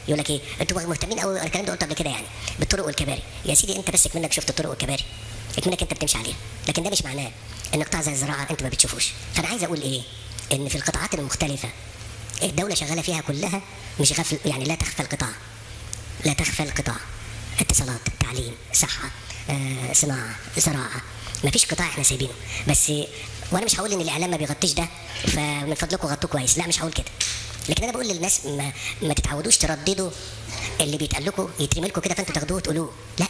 يقول لك ايه انتوا مهتمين قوي انا الكلام ده قلته قبل كده يعني بالطرق والكباري يا سيدي انت بس منك شفت الطرق والكباري منك انت بتمشي عليها لكن ده مش معناه ان قطاع زي الزراعه انت ما بتشوفوش فانا عايز اقول ايه ان في القطاعات المختلفه الدوله شغاله فيها كلها مش غفل يعني لا تخفى القطاع لا تخفى القطاع اتصالات تعليم صحه آه، صناعه زراعه ما فيش قطاع احنا سايبينه بس وانا مش هقول ان الاعلام ما بيغطيش ده فمن فضلكم غطوه كويس لا مش هقول كده لكن انا بقول للناس ما, ما تتعودوش ترددوا اللي بيتقال لكم يترمي لكم كده فانتوا تاخدوه وتقولوه لا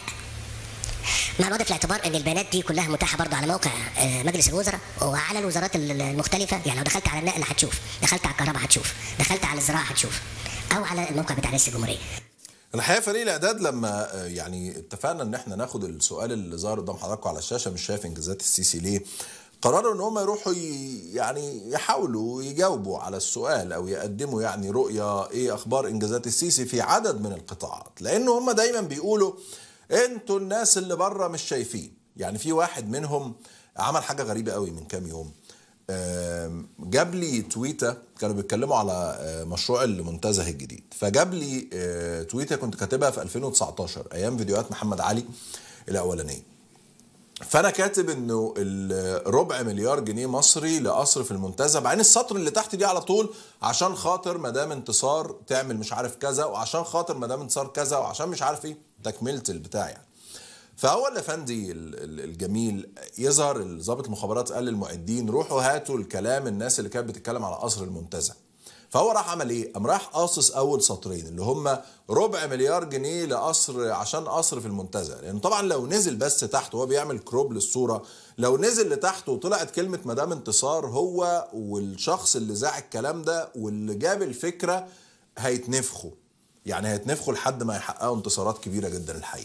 مع الوضع في الاعتبار ان البيانات دي كلها متاحه برضه على موقع آه، مجلس الوزراء وعلى الوزارات المختلفه يعني لو دخلت على النقل هتشوف دخلت على الكهرباء هتشوف دخلت على الزراعه هتشوف او على الموقع بتاع رئيس الجمهوريه الحقيقه فريق الاعداد لما آه، يعني اتفقنا ان احنا ناخد السؤال اللي ظهر قدام حضراتكم على الشاشه مش شايف انجازات السيسي ليه قرروا ان هم يروحوا ي- يعني يحاولوا يجاوبوا على السؤال او يقدموا يعني رؤيه ايه اخبار انجازات السيسي في عدد من القطاعات لان هم دايما بيقولوا انتوا الناس اللي بره مش شايفين يعني في واحد منهم عمل حاجه غريبه قوي من كام يوم آم، جاب لي تويته كانوا بيتكلموا على آه، مشروع المنتزه الجديد فجاب لي آه، تويته كنت كاتبها في 2019 ايام فيديوهات محمد علي الاولانيه فانا كاتب انه الربع مليار جنيه مصري لقصر في المنتزه بعدين السطر اللي تحت دي على طول عشان خاطر مدام انتصار تعمل مش عارف كذا وعشان خاطر مدام انتصار كذا وعشان مش عارف ايه تكمله البتاع يعني فهو الافندي ال- ال- الجميل يظهر ضابط المخابرات قال للمعدين روحوا هاتوا الكلام الناس اللي كانت بتتكلم على قصر المنتزه فهو راح عمل ايه؟ قام راح قاصص اول سطرين اللي هم ربع مليار جنيه لقصر عشان قصر في المنتزه لان طبعا لو نزل بس تحت وهو بيعمل كروب للصوره لو نزل لتحت وطلعت كلمه مدام انتصار هو والشخص اللي ذاع الكلام ده واللي جاب الفكره هيتنفخوا يعني هيتنفخوا لحد ما يحققوا انتصارات كبيره جدا الحقيقه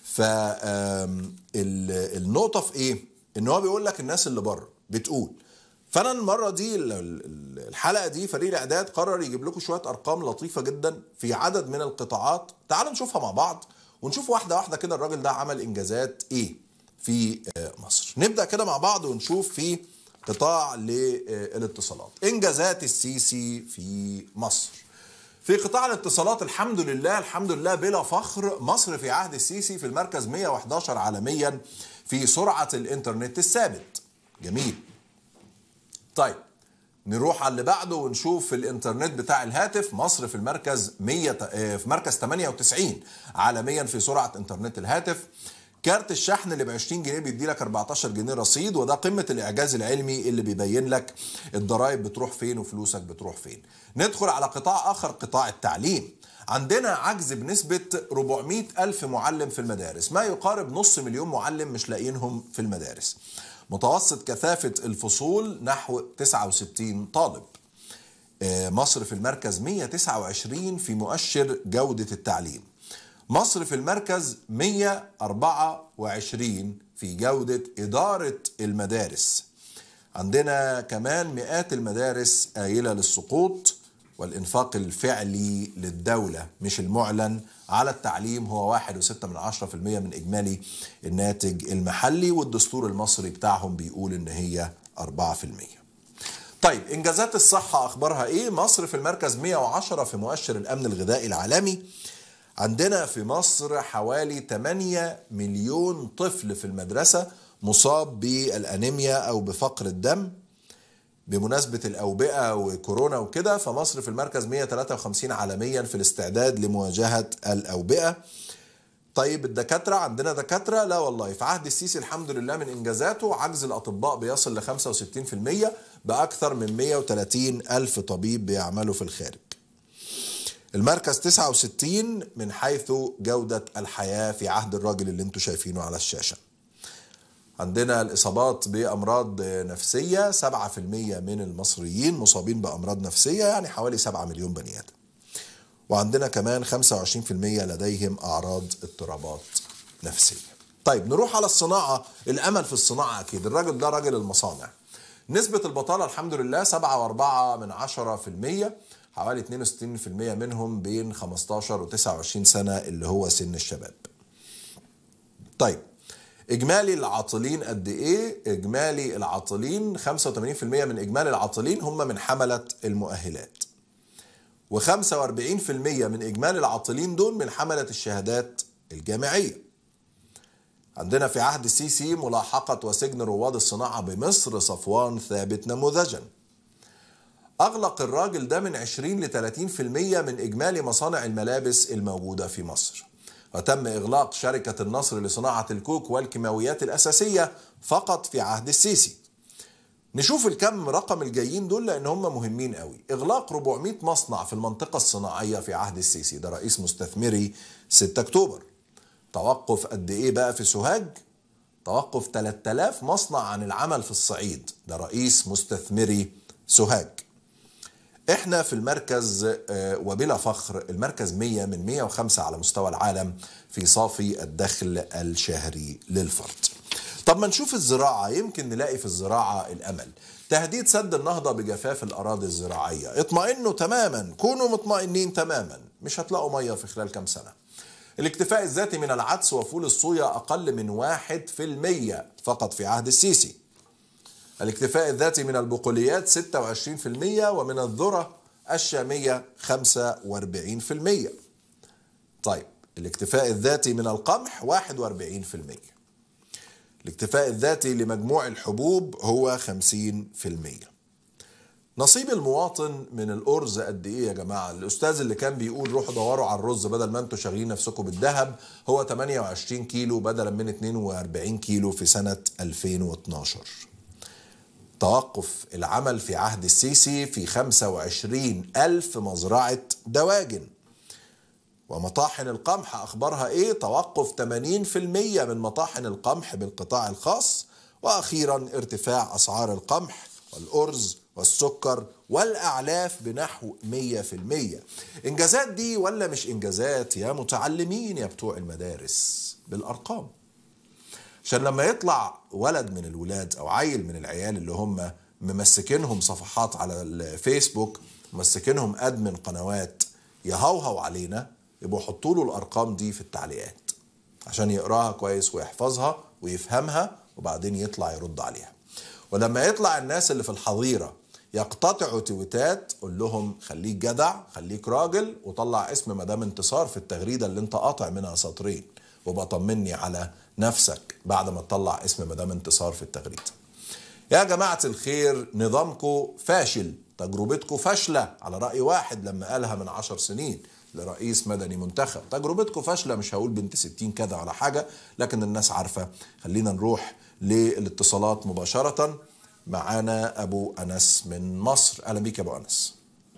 فالنقطه في ايه ان هو بيقول لك الناس اللي بره بتقول فانا المره دي ال- ال- الحلقه دي فريق الاعداد قرر يجيب لكم شويه ارقام لطيفه جدا في عدد من القطاعات تعالوا نشوفها مع بعض ونشوف واحده واحده كده الراجل ده عمل انجازات ايه في آه، مصر نبدا كده مع بعض ونشوف في قطاع للاتصالات انجازات السيسي في مصر في قطاع الاتصالات الحمد لله الحمد لله بلا فخر مصر في عهد السيسي في المركز 111 عالميا في سرعة الإنترنت الثابت جميل طيب نروح على اللي بعده ونشوف في الانترنت بتاع الهاتف مصر في المركز 100 آه، في مركز 98 عالميا في سرعه انترنت الهاتف كارت الشحن اللي ب 20 جنيه بيدي لك 14 جنيه رصيد وده قمه الاعجاز العلمي اللي بيبين لك الضرايب بتروح فين وفلوسك بتروح فين. ندخل على قطاع اخر قطاع التعليم. عندنا عجز بنسبة 400 ألف معلم في المدارس ما يقارب نص مليون معلم مش لاقيينهم في المدارس متوسط كثافة الفصول نحو 69 طالب آه، مصر في المركز 129 في مؤشر جودة التعليم مصر في المركز 124 في جودة إدارة المدارس عندنا كمان مئات المدارس آيلة للسقوط والإنفاق الفعلي للدولة مش المعلن على التعليم هو 1.6 من 10% من إجمالي الناتج المحلي والدستور المصري بتاعهم بيقول إن هي 4% طيب إنجازات الصحة أخبارها إيه؟ مصر في المركز 110 في مؤشر الأمن الغذائي العالمي عندنا في مصر حوالي 8 مليون طفل في المدرسة مصاب بالأنيميا أو بفقر الدم بمناسبة الأوبئة وكورونا وكده فمصر في المركز 153 عالميا في الاستعداد لمواجهة الأوبئة طيب الدكاترة عندنا دكاترة لا والله في عهد السيسي الحمد لله من إنجازاته عجز الأطباء بيصل ل 65% بأكثر من 130 ألف طبيب بيعملوا في الخارج المركز 69 من حيث جودة الحياة في عهد الراجل اللي انتوا شايفينه على الشاشة عندنا الإصابات بأمراض نفسية 7% من المصريين مصابين بأمراض نفسية يعني حوالي 7 مليون بني آدم وعندنا كمان 25% لديهم أعراض اضطرابات نفسية طيب نروح على الصناعة الأمل في الصناعة أكيد الراجل ده راجل المصانع نسبة البطالة الحمد لله 7.4 من 10% حوالي 62% منهم بين 15 و 29 سنة اللي هو سن الشباب طيب اجمالي العاطلين قد ايه اجمالي العاطلين 85% من اجمالي العاطلين هم من حمله المؤهلات و45% من إجمالي العاطلين دول من حملة الشهادات الجامعية عندنا في عهد السيسي ملاحقة وسجن رواد الصناعة بمصر صفوان ثابت نموذجا أغلق الراجل ده من 20 ل 30% من إجمالي مصانع الملابس الموجودة في مصر وتم إغلاق شركة النصر لصناعة الكوك والكيماويات الأساسية فقط في عهد السيسي نشوف الكم رقم الجايين دول لأن هم مهمين قوي إغلاق 400 مصنع في المنطقة الصناعية في عهد السيسي ده رئيس مستثمري 6 أكتوبر توقف قد إيه بقى في سوهاج توقف 3000 مصنع عن العمل في الصعيد ده رئيس مستثمري سوهاج احنا في المركز وبلا فخر المركز 100 من 105 على مستوى العالم في صافي الدخل الشهري للفرد طب ما نشوف الزراعة يمكن نلاقي في الزراعة الأمل تهديد سد النهضة بجفاف الأراضي الزراعية اطمئنوا تماما كونوا مطمئنين تماما مش هتلاقوا مية في خلال كام سنة الاكتفاء الذاتي من العدس وفول الصويا أقل من واحد في المية فقط في عهد السيسي الاكتفاء الذاتي من البقوليات 26% ومن الذرة الشامية 45% طيب الاكتفاء الذاتي من القمح 41% الاكتفاء الذاتي لمجموع الحبوب هو 50% نصيب المواطن من الأرز قد إيه يا جماعة؟ الأستاذ اللي كان بيقول روحوا دوروا على الرز بدل ما أنتوا شاغلين نفسكم بالذهب هو 28 كيلو بدلا من 42 كيلو في سنة 2012 توقف العمل في عهد السيسي في 25 ألف مزرعة دواجن ومطاحن القمح أخبارها إيه؟ توقف 80% من مطاحن القمح بالقطاع الخاص وأخيرا ارتفاع أسعار القمح والأرز والسكر والأعلاف بنحو 100% إنجازات دي ولا مش إنجازات يا متعلمين يا بتوع المدارس بالأرقام عشان لما يطلع ولد من الولاد او عيل من العيال اللي هم ممسكينهم صفحات على الفيسبوك ممسكينهم ادمن قنوات يهوهو علينا يبقوا يحطوا له الارقام دي في التعليقات عشان يقراها كويس ويحفظها ويفهمها وبعدين يطلع يرد عليها ولما يطلع الناس اللي في الحظيره يقتطعوا تويتات قول لهم خليك جدع خليك راجل وطلع اسم مدام انتصار في التغريده اللي انت قاطع منها سطرين وبقى طمني على نفسك بعد ما تطلع اسم مدام انتصار في التغريده يا جماعة الخير نظامكم فاشل تجربتكم فاشلة على رأي واحد لما قالها من عشر سنين لرئيس مدني منتخب تجربتكم فاشلة مش هقول بنت ستين كذا ولا حاجة لكن الناس عارفة خلينا نروح للاتصالات مباشرة معانا أبو أنس من مصر أهلا بيك يا أبو أنس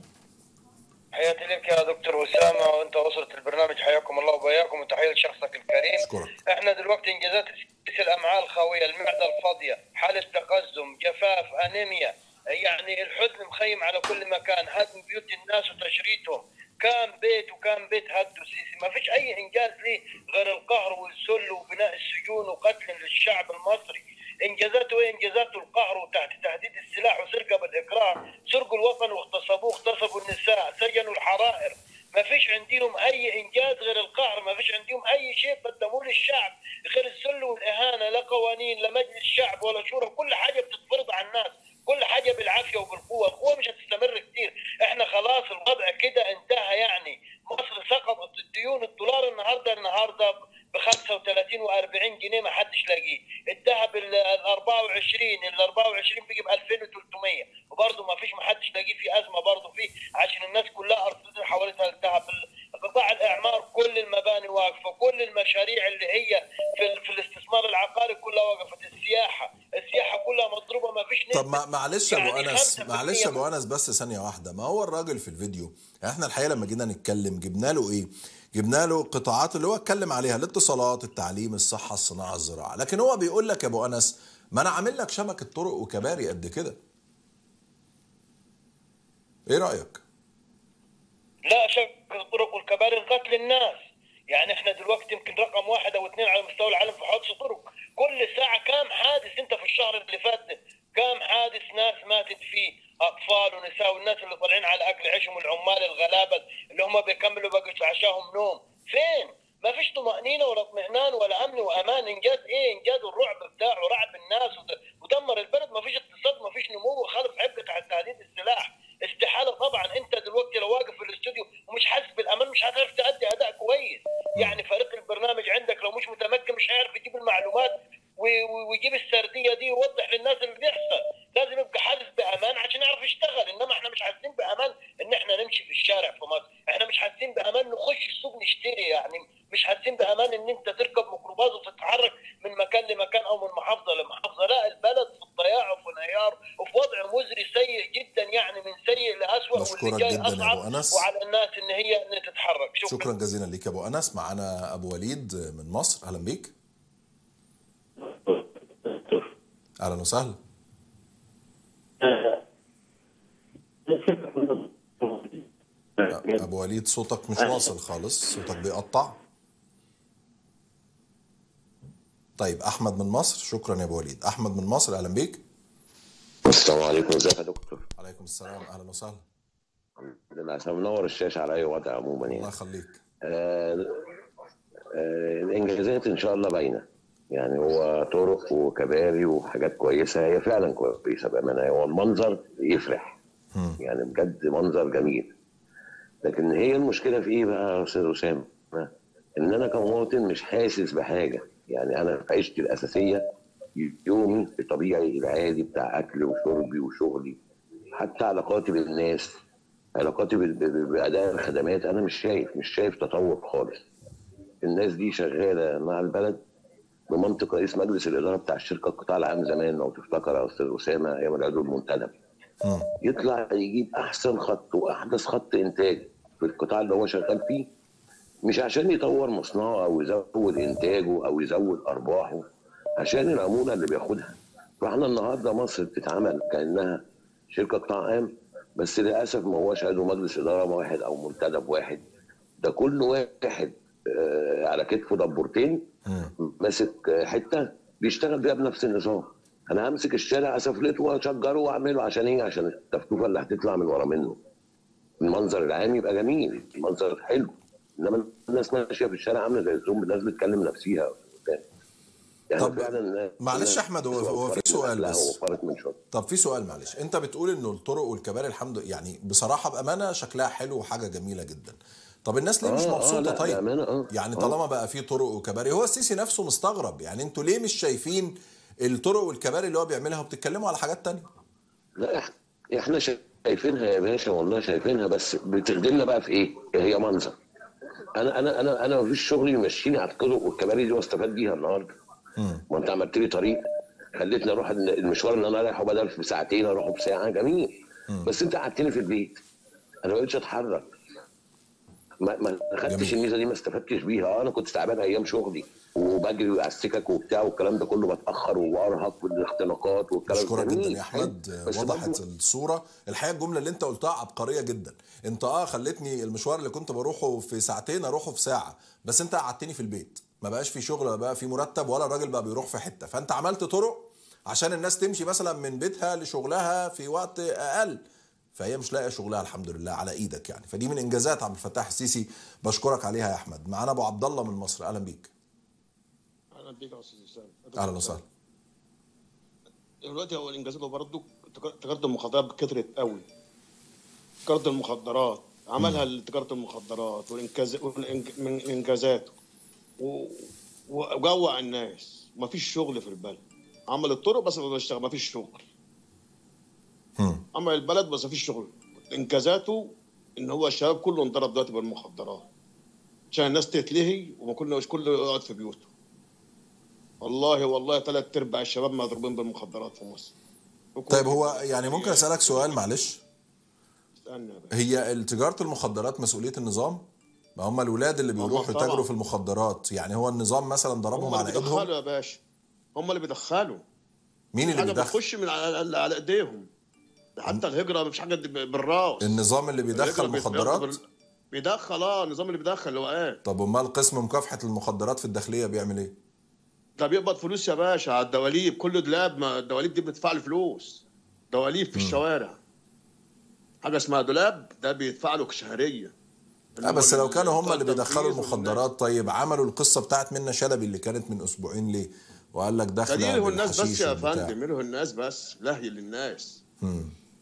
حياتي لك يا دكتور اسامه وانت وصلت البرنامج حياكم الله وبياكم وتحيه لشخصك الكريم أشكرك. احنا دلوقتي انجازات السيس الامعاء الخاويه المعده الفاضيه حاله تقزم جفاف انيميا يعني الحزن مخيم على كل مكان هدم بيوت الناس وتشريدهم كان بيت وكان بيت هدوا السيسي ما فيش اي انجاز ليه غير القهر والذل وبناء السجون وقتل للشعب المصري انجازاته ايه انجازاته القهر وتحت تهديد السلاح وسرقه بالاكراه سرقوا الوطن واغتصبوه اغتصبوا النساء سجنوا الحرائر ما فيش عندهم اي انجاز غير القهر ما فيش عندهم اي شيء قدموه للشعب غير الذل والاهانه لا قوانين لا مجلس شعب ولا شورى كل حاجه بتتفرض على الناس كل حاجه بالعافيه وبالقوه القوه مش هتستمر كتير احنا خلاص الوضع كده انتهى يعني مصر سقطت الديون الدولار النهارده النهارده ب 35 و40 جنيه ما حدش لاقيه الذهب ال 24 ال 24 بيجي ب 2300 وبرضه ما فيش ما حدش لاقيه في ازمه برضه فيه عشان الناس كلها ارصدت حوالتها الذهب قطاع الاعمار كل المباني واقفه كل المشاريع اللي هي في, في الاستثمار العقاري كلها وقفت السياحه السياحه كلها مضروبه ما فيش طب ما معلش يا ابو يعني انس 5% معلش يا ابو انس بس ثانيه واحده ما هو الراجل في الفيديو احنا الحقيقه لما جينا نتكلم جبنا له ايه جبنا له قطاعات اللي هو اتكلم عليها الاتصالات التعليم الصحه الصناعه الزراعه لكن هو بيقول لك يا ابو انس ما انا عامل لك شبكه طرق وكباري قد كده ايه رايك لا شك الطرق والكباري قتل الناس يعني احنا دلوقتي يمكن رقم واحد او اثنين على مستوى العالم في حادث طرق كل ساعه كام حادث انت في الشهر اللي فات ده كام حادث ناس ماتت فيه اطفال ونساء والناس اللي طالعين على اكل عيشهم العمال الغلابه اللي هم بيكملوا بقى عشاهم نوم فين ما فيش طمأنينة ولا اطمئنان ولا أمن وأمان إنجاز إيه إنجاز الرعب بتاعه رعب الناس ود- ودمر البلد ما فيش اقتصاد ما فيش نمو خالص عبء تحت تهديد السلاح استحاله طبعا انت دلوقتي لو واقف في الاستوديو ومش حاسس بالامان مش هتعرف تأدي اداء كويس يعني فريق البرنامج عندك لو مش متمكن مش هيعرف يجيب المعلومات و- و- ويجيب السرديه دي ويوضح للناس اللي بيحصل لازم يبقى حاسس بامان عشان يعرف يشتغل انما احنا مش حاسين بامان ان احنا نمشي في الشارع في مصر احنا مش حاسين بامان نخش السوق نشتري يعني مش حاسين بامان ان انت تركب ميكروباص وتتحرك من مكان لمكان او من محافظه لمحافظه لا البلد في الضياع وفي انهيار وفي وضع مزري سيء جدا يعني من سيء لاسوء بشكرك واللي جاي جداً يا أبو اصعب أنس. وعلى الناس ان هي ان تتحرك شكرا, شكرا جزيلا ليك يا ابو انس معانا ابو وليد من مصر اهلا بيك اهلا وسهلا ابو وليد صوتك مش واصل خالص صوتك بيقطع طيب احمد من مصر شكرا يا ابو وليد احمد من مصر اهلا بيك السلام عليكم ازيك يا دكتور عليكم السلام اهلا وسهلا عشان منور الشاشه على اي وضع عموما الله يعني يخليك آه آه الانجازات ان شاء الله باينه يعني هو طرق وكباري وحاجات كويسه هي فعلا كويسه بامانه هو المنظر يفرح يعني بجد منظر جميل لكن هي المشكله في ايه بقى يا استاذ اسامه؟ ان انا كمواطن مش حاسس بحاجه يعني انا في عيشتي الاساسيه يومي الطبيعي العادي بتاع اكل وشربي وشغلي حتى علاقاتي بالناس علاقاتي بال- ب- باداء الخدمات انا مش شايف مش شايف تطور خالص الناس دي شغاله مع البلد بمنطق رئيس مجلس الاداره بتاع الشركه القطاع العام زمان لو تفتكر يا استاذ اسامه ايام العضو المنتدب مم. يطلع يجيب احسن خط واحدث خط انتاج في القطاع اللي هو شغال فيه مش عشان يطور مصنعه او يزود انتاجه او يزود ارباحه عشان العموله اللي بياخدها فاحنا النهارده مصر بتتعامل كانها شركه قطاع عام بس للاسف ما هوش عضو مجلس اداره واحد او منتدب واحد ده كل واحد آه، على كتفه دبورتين ماسك آه، حته بيشتغل بيها بنفس النظام انا همسك الشارع اسفلته واشجره واعمله عشان ايه عشان التفتوفه اللي هتطلع من ورا منه المنظر العام يبقى جميل المنظر حلو انما الناس ماشيه في الشارع عامله زي الزوم الناس بتكلم نفسيها يعني طب فعلا معلش يا أحمد، هو- هو في سؤال لا، بس. وفرت من شغل طب في سؤال معلش انت بتقول انه الطرق والكباري الحمد يعني بصراحه بامانه شكلها حلو وحاجه جميله جدا طب الناس ليه مش آه، آه، مبسوطه لا، طيب بأمانة، آه. يعني آه. طالما بقى في طرق وكباري هو السيسي نفسه مستغرب يعني انتوا ليه مش شايفين الطرق والكباري اللي هو بيعملها وبتتكلموا على حاجات تانية لا إح- احنا شايفينها يا باشا والله شايفينها بس بتخدمنا بقى في ايه؟ هي منظر انا انا انا انا مفيش شغل يمشيني على الطرق والكباري دي واستفاد بيها النهارده ما انت عملت لي طريق خليتني اروح المشوار اللي انا رايحه بدل في ساعتين اروحه بساعه جميل بس انت قعدتني في البيت انا ما بقتش اتحرك ما ما خدتش جميل. الميزه دي ما استفدتش بيها اه انا كنت تعبان ايام شغلي وبجري على السكك وبتاع والكلام ده كله بتاخر وارهق والاختناقات والكلام بشكرك جدا جميل، يا حلو. احمد بس وضحت برضه- الصوره الحقيقه الجمله اللي انت قلتها عبقريه جدا انت اه خلتني المشوار اللي كنت بروحه في ساعتين اروحه في ساعه بس انت قعدتني في البيت ما بقاش في شغل لا بقى في مرتب ولا الراجل بقى بيروح في حته فانت عملت طرق عشان الناس تمشي مثلا من بيتها لشغلها في وقت اقل فهي مش لاقيه شغلها الحمد لله على ايدك يعني فدي من انجازات عبد الفتاح السيسي بشكرك عليها يا احمد معانا ابو عبد الله من مصر اهلا بيك اهلا بيك يا استاذ اسامه اهلا وسهلا دلوقتي هو الانجازات برضه تجاره المخدرات كترت قوي تجاره المخدرات عملها لتجاره المخدرات والانجاز والإنج- من انجازاته و- وجوع الناس مفيش شغل في البلد عمل الطرق بس ما بيشتغل مفيش شغل هم. عمل البلد بس مفيش شغل انجازاته ان هو الشباب كله انضرب دلوقتي بالمخدرات عشان الناس تتلهي وما كله مش كله يقعد في بيوته والله والله ثلاث ارباع الشباب مضروبين بالمخدرات في مصر طيب هو يعني ممكن اسالك سؤال معلش استنى يا باشا. هي تجارة المخدرات مسؤولية النظام؟ ما هم الولاد اللي بيروحوا طبعا. يتاجروا في المخدرات يعني هو النظام مثلا ضربهم هم على اللي ايدهم بيدخلوا يا باشا هم اللي بيدخلوا مين اللي حاجه بيدخل؟ بتخش من على, على ايديهم ده حتى الهجره مش حاجه دي بالراس النظام اللي بيدخل الهجرة بيت- مخدرات؟ بال- بيدخل اه النظام اللي بيدخل اللي هو قال طب امال قسم مكافحة المخدرات في الداخلية بيعمل ايه؟ ده بيقبض فلوس يا باشا على الدواليب كل دولاب ما الدواليب دي بتدفع له فلوس دواليب في الشوارع حاجه اسمها دولاب ده بيدفع له شهريه لا بس لو كانوا هم اللي التنفيذ بيدخلوا والناس. المخدرات طيب عملوا القصة بتاعت منة شلبي اللي كانت من اسبوعين ليه؟ وقال لك ده داخلة ليه الناس بس بالحشيش يا والبتاع. فندم له الناس بس لهي للناس مم.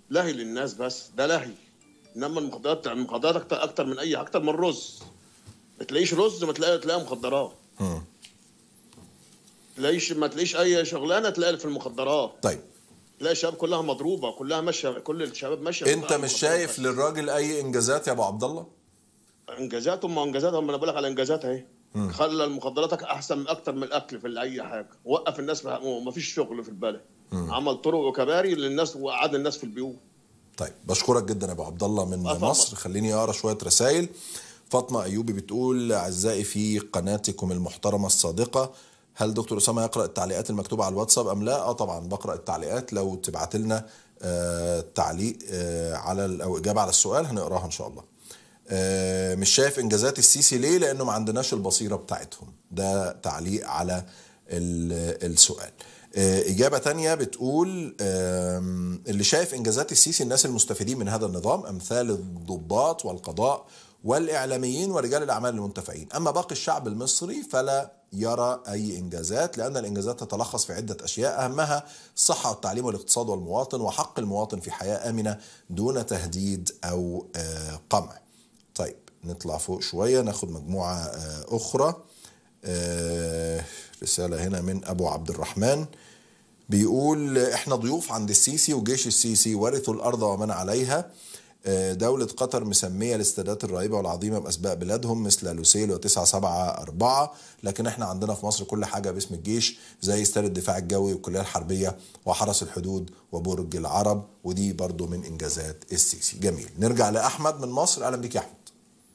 لهي للناس بس ده لهي انما المخدرات المخدرات اكتر اكتر من اي اكتر من الرز ما تلاقيش رز ما تلاقي تلاقي مخدرات مم. تلاقيش ما تلاقيش اي شغلانه تلاقي في المخدرات طيب تلاقي الشباب كلها مضروبه كلها ماشيه كل الشباب ماشيه انت مش شايف للراجل اي انجازات يا ابو عبد الله انجازاتهم ما انجازاتهم انا بقول لك على انجازات اهي خلى المخدرات احسن من اكتر من الاكل في اي حاجه وقف الناس ما فيش شغل في البلد عمل طرق وكباري للناس وقعد الناس في البيوت طيب بشكرك جدا يا ابو عبد الله من أه طبعا. مصر خليني اقرا شويه رسائل فاطمه ايوبي بتقول اعزائي في قناتكم المحترمه الصادقه هل دكتور اسامه يقرا التعليقات المكتوبه على الواتساب ام لا اه طبعا بقرا التعليقات لو تبعت لنا آه تعليق آه على ال- او اجابه على السؤال هنقراها ان شاء الله آه، مش شايف انجازات السيسي ليه لانه ما عندناش البصيره بتاعتهم ده تعليق على ال- السؤال آه، إجابة تانية بتقول آم، اللي شايف إنجازات السيسي الناس المستفيدين من هذا النظام أمثال الضباط والقضاء والإعلاميين ورجال الأعمال المنتفعين أما باقي الشعب المصري فلا يرى أي إنجازات لأن الإنجازات تتلخص في عدة أشياء أهمها الصحة والتعليم والاقتصاد والمواطن وحق المواطن في حياة آمنة دون تهديد أو آه، قمع طيب نطلع فوق شوية ناخد مجموعة آه، أخرى آه، رسالة هنا من أبو عبد الرحمن بيقول احنا ضيوف عند السيسي وجيش السيسي ورثوا الارض ومن عليها آه، دولة قطر مسمية الاستادات الرهيبة والعظيمة بأسباء بلادهم مثل لوسيل وتسعة سبعة أربعة لكن احنا عندنا في مصر كل حاجة باسم الجيش زي استاد الدفاع الجوي والكلية الحربية وحرس الحدود وبرج العرب ودي برضو من إنجازات السيسي جميل نرجع لأحمد من مصر أهلا بيك يا أحمد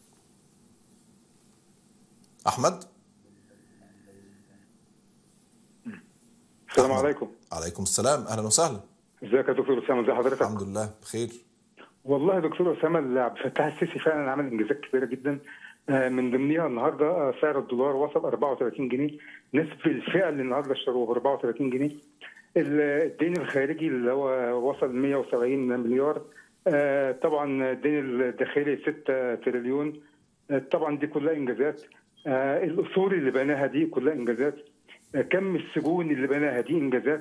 أحمد السلام أحمد. عليكم عليكم السلام أهلا وسهلا ازيك يا دكتور اسامه ازي حضرتك الحمد لله بخير والله يا دكتور اسامه عبد الفتاح السيسي فعلا عمل انجازات كبيره جدا آه، من ضمنها النهارده آه، سعر الدولار وصل 34 جنيه ناس بالفعل النهارده اشتروه ب 34 جنيه ال- الدين الخارجي اللي هو وصل 170 مليار آه، طبعا الدين الداخلي 6 تريليون آه، طبعا دي كلها انجازات آه، الاصول اللي بناها دي كلها انجازات آه، كم السجون اللي بناها دي انجازات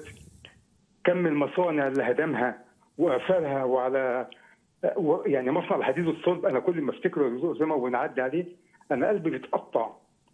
كم المصانع اللي هدمها وقفلها وعلى و- يعني مصنع الحديد والصلب انا كل ما افتكره يا دكتور اسامه ونعدي عليه انا قلبي بيتقطع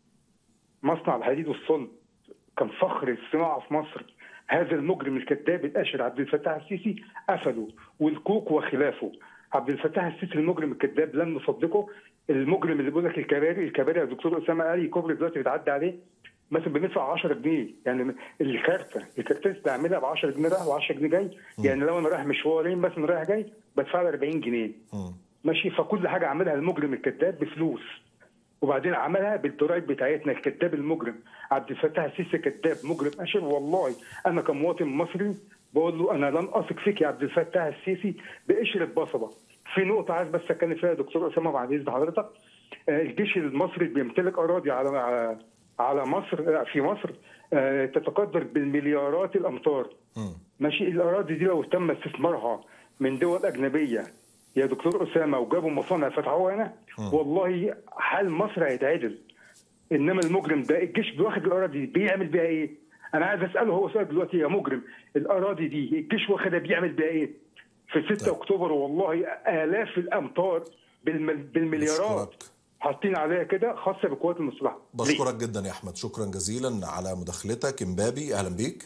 مصنع الحديد والصلب كان فخر الصناعه في مصر هذا المجرم الكذاب الاشر عبد الفتاح السيسي قفله والكوك وخلافه عبد الفتاح السيسي المجرم الكذاب لن نصدقه المجرم اللي بيقول لك الكباري الكباري يا دكتور اسامه قال كوبري دلوقتي بيتعدى عليه مثلا بندفع 10 جنيه يعني الكارته الكارته اللي بعملها ب 10 جنيه رايح و10 جنيه جاي يعني لو انا رايح مشوارين مثلا رايح جاي بدفع لي 40 جنيه ماشي فكل حاجه عاملها المجرم الكذاب بفلوس وبعدين عملها بالضرايب بتاعتنا الكذاب المجرم عبد الفتاح السيسي كذاب مجرم اشر والله انا كمواطن مصري بقول له انا لن اثق فيك يا عبد الفتاح السيسي بقشره بصله في نقطه عايز بس اتكلم فيها يا دكتور اسامه بعد اذن حضرتك آه، الجيش المصري بيمتلك اراضي على على- على مصر آه، في مصر آه، تتقدر بالمليارات الامتار ماشي الاراضي دي لو تم استثمارها من دول اجنبيه يا دكتور اسامه وجابوا مصانع فتحوها هنا والله حال مصر هيتعدل انما المجرم ده الجيش بياخد الاراضي دي بيعمل بيها ايه؟ انا عايز اساله هو سؤال دلوقتي يا مجرم الاراضي دي الجيش واخدها بيعمل بيها ايه؟ في 6 طيب. اكتوبر والله الاف الامتار بالمل... بالمليارات بشكرك. حاطين عليها كده خاصه بالقوات المسلحه ليه؟ بشكرك جدا يا احمد شكرا جزيلا على مداخلتك امبابي اهلا بيك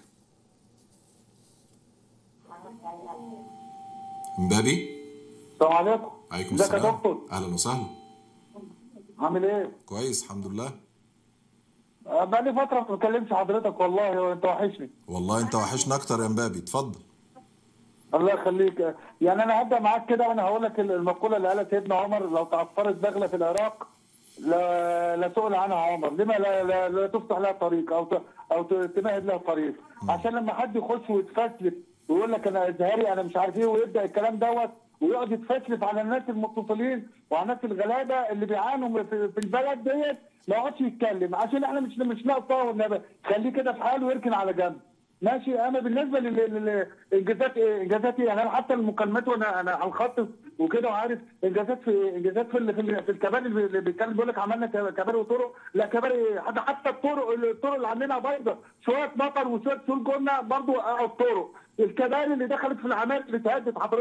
امبابي السلام عليكم عليكم ازيك يا السلام دكتور اهلا وسهلا عامل ايه؟ كويس الحمد لله آه، بقالي فترة ما بكلمش حضرتك والله وانت وحشني والله انت وحشنا اكتر يا امبابي اتفضل الله يخليك يعني انا هبدا معاك كده وانا هقول لك المقولة اللي قالها سيدنا عمر لو تعثرت بغلة في العراق لا لا سئل عنها عمر لما لا, لا, لا تفتح لها طريق او ت- او ت- تمهد لها طريق عشان لما حد يخش ويتفسلف ويقول لك انا ازهري انا مش عارف ايه ويبدا الكلام دوت ويقعد يتفسلف على الناس المتصلين وعلى الناس الغلابه اللي بيعانوا في في البلد ديت ما يقعدش يتكلم عشان احنا مش مش ناقصاه والنبي خليه كده في حاله ويركن على جنب ماشي انا بالنسبه للانجازات انجازات يعني انا حتى المكالمات وانا انا على الخط وكده وعارف انجازات في انجازات في ال- في, ال- في الكباري اللي اللي بيتكلم بيقول لك عملنا ك- كباري وطرق لا كباري حتى حتى الطرق الطرق اللي عندنا بايظه شويه مطر وشويه سول جنه برضه وقعوا الطرق الكباري اللي دخلت في العماير اللي اتهدت حضرتك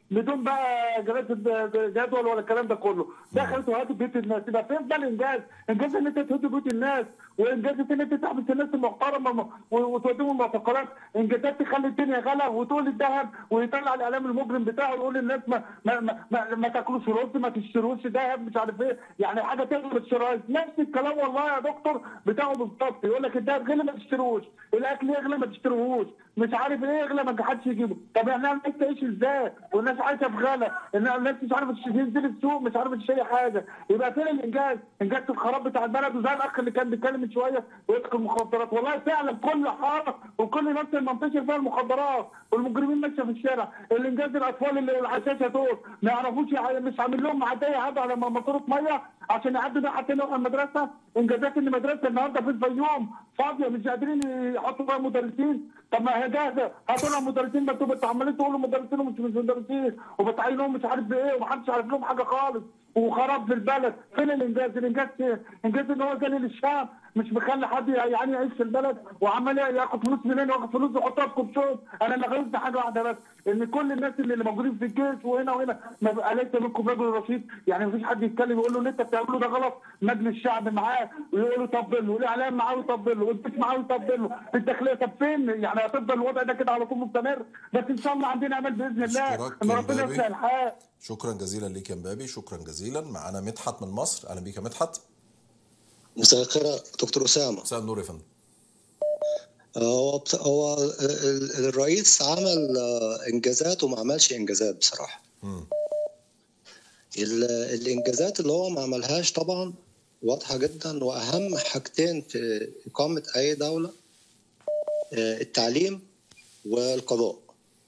بدون بقى جلسه جدول ولا الكلام ده كله دخلت وهات بيوت الناس يبقى فين ده الانجاز؟ انجاز ان انت تهد بيوت الناس وانجاز ان انت تحبس الناس المحترمه و- وتوديهم المعتقلات انجازات تخلي الدنيا غلا وتقول الذهب ويطلع الاعلام المجرم بتاعه يقول للناس ما ما ما, ما, ما تاكلوش رز ما تشتروش ذهب مش عارف ايه يعني حاجه تغلب الشرايط نفس الكلام والله يا دكتور بتاعه بالظبط يقول لك الذهب غلي ما تشتروش الاكل يغلى ما تشتروهوش مش عارف ايه يغلى ما حدش يجيبه طب يعني الناس تعيش ازاي والناس عايشه في غلا الناس مش عارفه تنزل السوق مش عارفه تشتري حاجه يبقى فين الانجاز انجاز في الخراب بتاع البلد وزي الاخ اللي كان بيتكلم من شويه ويترك المخدرات والله فعلا كل حاره وكل نفس منتشر فيها المخدرات والمجرمين ماشيه في الشارع الانجاز الاطفال اللي العشاشه دول ما يعرفوش يع- مش عامل لهم معديه يعدوا على ماسوره ميه عشان يعدوا بيها حتى يروحوا المدرسه انجازات ان المدرسه النهارده في الفيوم فاضيه مش قادرين يحطوا فيها مدرسين طب ما هي جاهزه هاتوا لنا مدرسين بس انتوا عمالين تقولوا مدرسين ومش مش مدرسين وبتعينوهم مش عارف بايه ومحدش عارف لهم حاجه خالص وخراب في البلد فين الانجاز الانجاز فين؟ انجاز ان هو جالي للشعب مش مخلي حد يعني يعيش في البلد وعمال ياخد فلوس منين وياخد فلوس يحطها في كوبشوب انا اللي غيرت حاجه واحده بس ان كل الناس اللي اللي موجودين في الجيش وهنا وهنا ما بقى ليس منكم رجل رشيد يعني مفيش حد يتكلم يقول له اللي انت بتعمله ده غلط مجلس الشعب معاه ويقول له يطبل له والاعلام معاه ويطبل له والجيش معاه ويطبل له الداخليه طب فين يعني هتفضل الوضع ده كده على طول مستمر بس ان شاء الله عندنا امل باذن الله أشكرك ان يا ربنا مبابي. يصلح الحال شكرا جزيلا ليك يا مبابي شكرا جزيلا معانا مدحت من مصر اهلا بيك يا مدحت مساء الخير يا دكتور اسامه مساء النور يا فندم هو بت- هو ال- الرئيس عمل آه، انجازات وما عملش انجازات بصراحه مم. ال- الانجازات اللي هو ما عملهاش طبعا واضحه جدا واهم حاجتين في اقامه اي دوله آه، التعليم والقضاء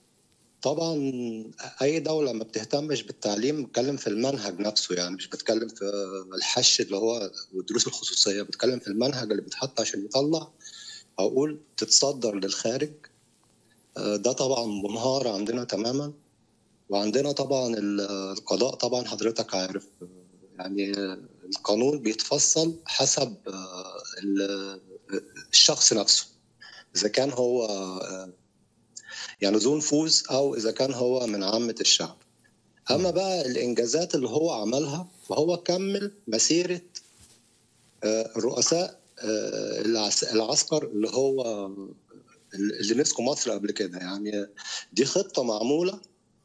طبعا اي دوله ما بتهتمش بالتعليم بتكلم في المنهج نفسه يعني مش بتكلم في الحش اللي هو والدروس الخصوصيه بتكلم في المنهج اللي بيتحط عشان يطلع اقول تتصدر للخارج آه، ده طبعا منهار عندنا تماما وعندنا طبعا ال- القضاء طبعا حضرتك عارف آه، يعني آه، القانون بيتفصل حسب آه، ال- الشخص نفسه اذا كان هو آه، يعني ذو نفوذ او اذا كان هو من عامه الشعب اما بقى الانجازات اللي هو عملها فهو كمل مسيره آه، الرؤساء آه، العس- العسكر اللي هو اللي مسكوا مصر قبل كده يعني دي خطه معموله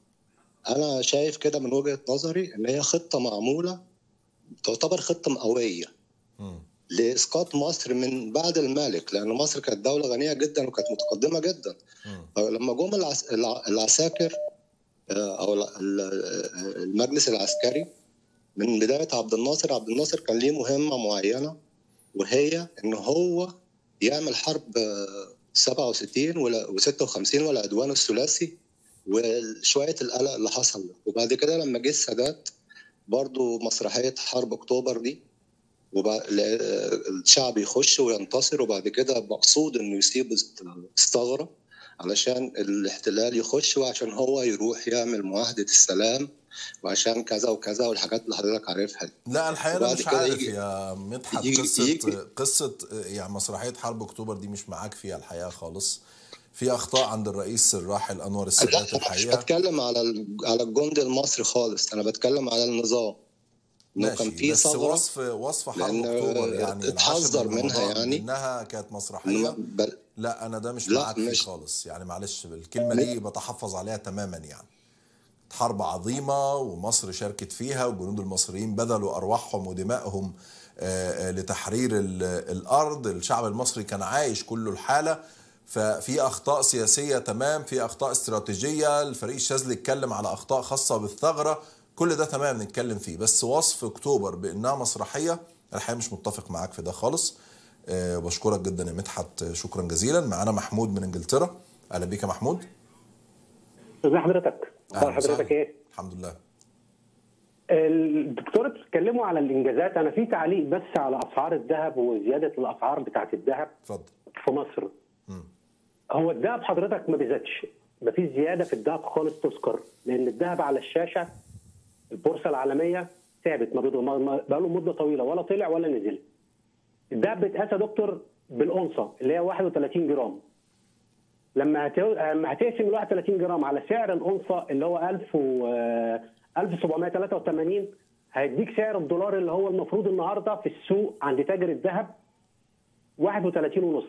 انا شايف كده من وجهه نظري ان هي خطه معموله تعتبر خطه مئويه مم. لاسقاط مصر من بعد الملك لان مصر كانت دوله غنيه جدا وكانت متقدمه جدا مم. لما جم العس... الع- العساكر آه، او ال- ال- المجلس العسكري من بدايه عبد الناصر عبد الناصر كان ليه مهمه معينه وهي ان هو يعمل حرب آه، 67 ولا- و56 والعدوان الثلاثي وشويه القلق اللي حصل ده. وبعد كده لما جه السادات برضو مسرحيه حرب اكتوبر دي وبعد الشعب يخش وينتصر وبعد كده مقصود انه يسيب الثغره علشان الاحتلال يخش وعشان هو يروح يعمل معاهده السلام وعشان كذا وكذا والحاجات اللي حضرتك عارفها دي. لا الحقيقه انا وبعد مش كده عارف يجي- يا مدحت يجي- قصه يجي- قصه يعني مسرحيه حرب اكتوبر دي مش معاك فيها الحقيقه خالص في اخطاء عند الرئيس الراحل انور لا السادات انا مش الحقيقه بتكلم على ال- على الجند المصري خالص انا بتكلم على النظام انه كان ماشي في بس ثغره وصف وصف حرب لأن اكتوبر يعني اتحذر العاشر من منها رمضان يعني. انها كانت إنه مسرحيه بل- لا انا ده مش لا، معاك فيه مش- خالص يعني معلش الكلمه دي بتحفظ عليها تماما يعني حرب عظيمه ومصر شاركت فيها والجنود المصريين بذلوا ارواحهم ودمائهم آه، آه، لتحرير ال- الارض الشعب المصري كان عايش كله الحاله ففي اخطاء سياسيه تمام في اخطاء استراتيجيه الفريق الشاذلي اتكلم على اخطاء خاصه بالثغره كل ده تمام نتكلم فيه بس وصف اكتوبر بانها مسرحيه الحقيقه مش متفق معاك في ده خالص آه، بشكرك جدا يا مدحت آه، شكرا جزيلا معانا محمود من انجلترا اهلا بيك يا محمود ازي حضرتك؟ اخبار أهلاً وسهلاً. حضرتك ايه؟ الحمد لله الدكتور بتتكلموا على الانجازات انا في تعليق بس على اسعار الذهب وزياده الاسعار بتاعت الذهب اتفضل في مصر. مم. هو الذهب حضرتك ما بيزادش ما فيش زياده في الذهب خالص تذكر لان الذهب على الشاشه البورصه العالميه ثابت ما بيض- ما- ما- بقاله مده طويله ولا طلع ولا نزل. الذهب بيتقاس يا دكتور بالأونصة اللي هي 31 جرام. لما هت- لما هتقسم ال 31 جرام على سعر الأنصة اللي هو 1000 و آه، 1783 هيديك سعر الدولار اللي هو المفروض النهارده في السوق عند تاجر الذهب 31 ونص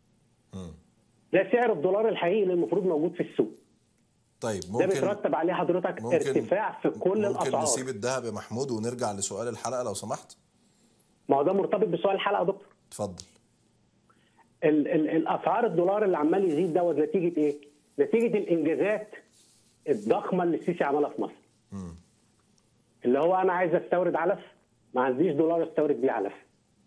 ده سعر الدولار الحقيقي اللي المفروض موجود في السوق طيب ده ممكن بيترتب عليه حضرتك ممكن ارتفاع في كل ممكن الاسعار نسيب الذهب يا محمود ونرجع لسؤال الحلقه لو سمحت ما هو ده مرتبط بسؤال الحلقه يا دكتور اتفضل ال ال الاسعار الدولار اللي عمال يزيد دوت نتيجه ايه؟ نتيجه الانجازات الضخمه اللي السيسي عملها في مصر. اللي هو انا عايز استورد علف ما عنديش دولار استورد بيه علف.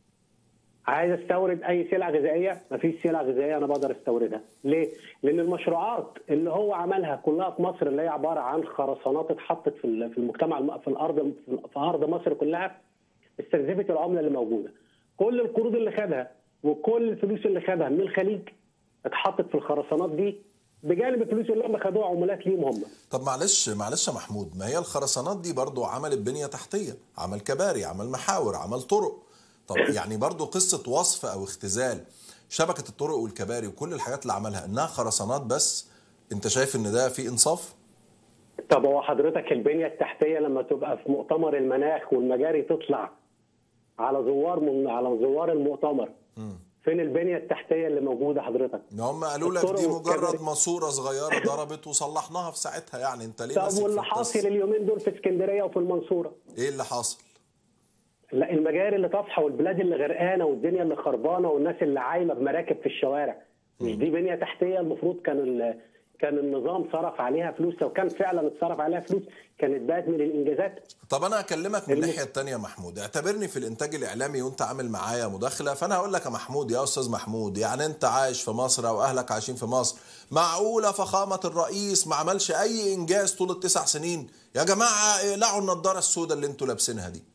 عايز استورد اي سلعه غذائيه ما فيش سلعه غذائيه انا بقدر استوردها. ليه؟ لان المشروعات اللي هو عملها كلها في مصر اللي هي عباره عن خرسانات اتحطت في ال- في المجتمع الم- في الارض في ارض مصر كلها استنزفت العمله اللي موجوده. كل القروض اللي خدها وكل الفلوس اللي خدها من الخليج اتحطت في الخرسانات دي بجانب الفلوس اللي هم خدوها عمولات ليهم هم. طب معلش معلش يا محمود ما هي الخرسانات دي برضو عملت بنية تحتية عمل كباري عمل محاور عمل طرق طب يعني برضو قصة وصف أو اختزال شبكة الطرق والكباري وكل الحاجات اللي عملها إنها خرسانات بس أنت شايف إن ده في إنصاف؟ طب هو حضرتك البنيه التحتيه لما تبقى في مؤتمر المناخ والمجاري تطلع على زوار من على زوار المؤتمر فين البنيه التحتيه اللي موجوده حضرتك؟ إن هم قالوا لك الطرق دي والكباري. مجرد ماسورة صغيرة ضربت وصلحناها في ساعتها يعني أنت ليه طب ماسك في واللي القصة؟ حاصل اليومين دول في اسكندريه وفي المنصوره؟ إيه اللي حاصل؟ لا المجاري اللي طافحه والبلاد اللي غرقانه والدنيا اللي خربانه والناس اللي عايمه بمراكب في الشوارع مش دي بنيه تحتيه المفروض كان ال... كان النظام صرف عليها فلوس لو كان فعلا اتصرف عليها فلوس كانت بقت من الانجازات طب انا اكلمك من الم- الناحيه التانية يا محمود اعتبرني في الانتاج الاعلامي وانت عامل معايا مداخله فانا هقول لك يا محمود يا استاذ محمود يعني انت عايش في مصر او اهلك عايشين في مصر معقوله فخامه الرئيس ما عملش اي انجاز طول التسع سنين يا جماعه اقلعوا النضاره السوداء اللي انتوا لابسينها دي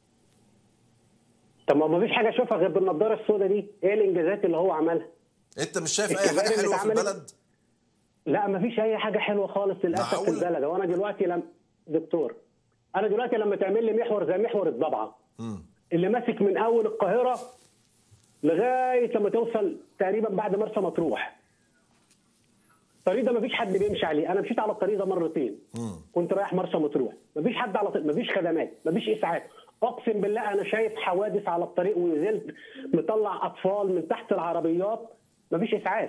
طب ما فيش حاجه اشوفها غير بالنضاره السوداء دي ايه الانجازات اللي هو عملها انت مش شايف اي الكباري حاجه اللي حلوه في اتعملت- البلد لا ما فيش اي حاجه حلوه خالص للاسف في معقولة؟ البلد وانا دلوقتي لم دكتور انا دلوقتي لما تعمل لي محور زي محور الضبعه اللي ماسك من اول القاهره لغايه لما توصل تقريبا بعد مرسى مطروح الطريق ده مفيش حد بيمشي عليه انا مشيت على الطريق ده مرتين كنت رايح مرسى مطروح مفيش حد على طريق مفيش خدمات مفيش اسعاف اقسم بالله انا شايف حوادث على الطريق ونزلت مطلع اطفال من تحت العربيات مفيش اسعاف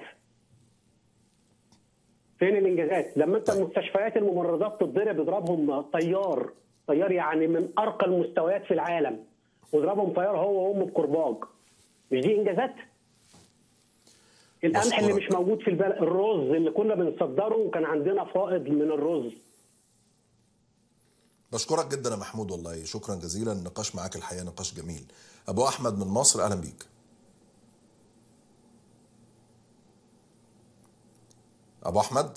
فين الانجازات لما انت المستشفيات الممرضات تتضرب يضربهم طيار طيار يعني من ارقى المستويات في العالم ويضربهم طيار هو وامه بكرباج مش دي انجازات القمح اللي بشكرك. مش موجود في البلد الرز اللي كنا بنصدره وكان عندنا فائض من الرز بشكرك جدا يا محمود والله شكرا جزيلا النقاش معاك الحقيقه نقاش جميل ابو احمد من مصر اهلا بيك ابو احمد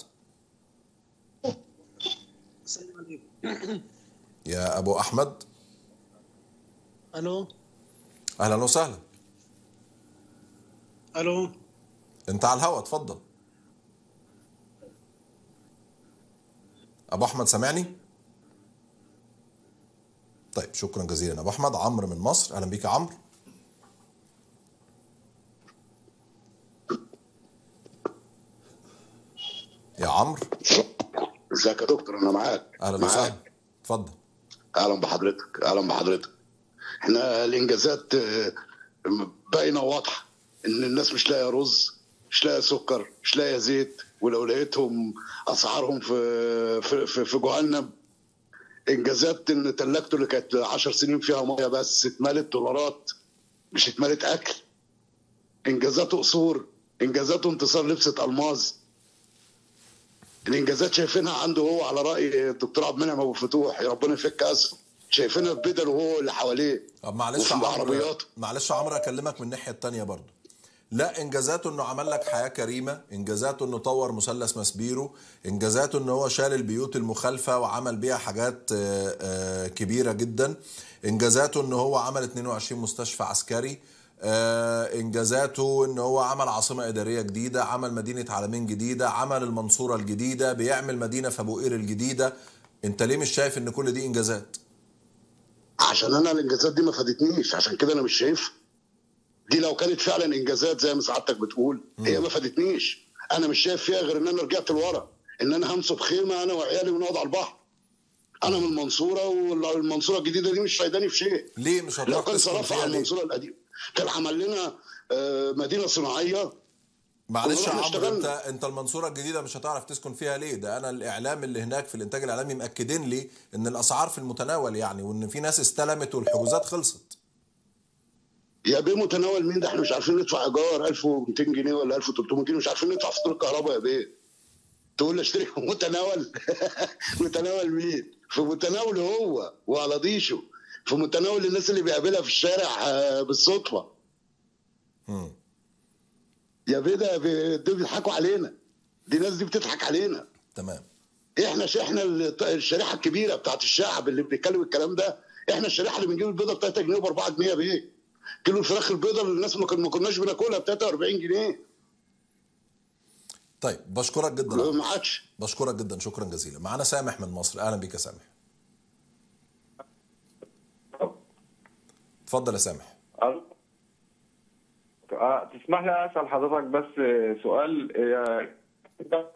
يا ابو احمد الو اهلا وسهلا الو انت على الهوا اتفضل ابو احمد سامعني طيب شكرا جزيلا ابو احمد عمرو من مصر اهلا بيك يا عمرو يا عمرو ازيك يا دكتور انا معاك اهلا معاك. وسهلا اتفضل اهلا بحضرتك اهلا بحضرتك احنا الانجازات آه، باينه واضحه ان الناس مش لاقيه رز مش لاقيه سكر مش لاقيه زيت ولو لقيتهم اسعارهم في في في, في جهنم انجازات ان تلاجته اللي كانت 10 سنين فيها ميه بس اتملت دولارات مش اتملت اكل انجازاته قصور انجازاته انتصار لبسه الماظ الانجازات شايفينها عنده هو على راي الدكتور عبد المنعم ابو فتوح يا ربنا يفك اسره شايفينها في بدل وهو اللي حواليه طب معلش وفي يا عمرو عربياته معلش يا عمرو اكلمك من الناحيه التانية برضو لا انجازاته انه عمل لك حياه كريمه انجازاته انه طور مثلث ماسبيرو انجازاته انه هو شال البيوت المخالفه وعمل بيها حاجات آه، آه، كبيره جدا انجازاته انه هو عمل 22 مستشفى عسكري آه، انجازاته ان هو عمل عاصمه اداريه جديده عمل مدينه عالمين جديده عمل المنصوره الجديده بيعمل مدينه في ابو قير الجديده انت ليه مش شايف ان كل دي انجازات عشان انا الانجازات دي ما فادتنيش عشان كده انا مش شايفها دي لو كانت فعلا انجازات زي ما سعادتك بتقول هي ما فادتنيش انا مش شايف فيها غير ان انا رجعت لورا ان انا همسك خيمه انا وعيالي ونقعد على البحر انا من المنصوره والمنصوره الجديده دي مش فايداني في شيء ليه مش لو هتروح كان تسكن صرفها فيها على ليه؟ المنصوره القديمه كان عمل لنا آه، مدينه صناعيه معلش يا كنا عمرو اشتغلنا. انت انت المنصوره الجديده مش هتعرف تسكن فيها ليه؟ ده انا الاعلام اللي هناك في الانتاج الاعلامي مأكدين لي ان الاسعار في المتناول يعني وان في ناس استلمت والحجوزات خلصت. يا بيه متناول مين ده احنا مش عارفين ندفع ايجار 1200 جنيه ولا 1300 جنيه مش عارفين ندفع فاتوره الكهرباء يا بيه تقول لي اشتري متناول متناول مين في متناول هو وعلى ضيشه في متناول الناس اللي بيقابلها في الشارع آه، بالصدفه مم. يا بيه ده بي- دول بيضحكوا علينا دي ناس دي بتضحك علينا تمام احنا ش- احنا ال- الشريحه الكبيره بتاعت الشعب اللي بيتكلم الكلام ده احنا الشريحه اللي بنجيب البيضه ب 3 جنيه وب 4 جنيه يا بيه كيلو الفراخ البيضه اللي الناس ما كن- ما كناش بناكلها ب 43 جنيه طيب بشكرك جدا ما عادش بشكرك جدا شكرا جزيلا معانا سامح من مصر اهلا بيك يا سامح اتفضل يا سامح أه، تسمح لي اسال حضرتك بس سؤال آه،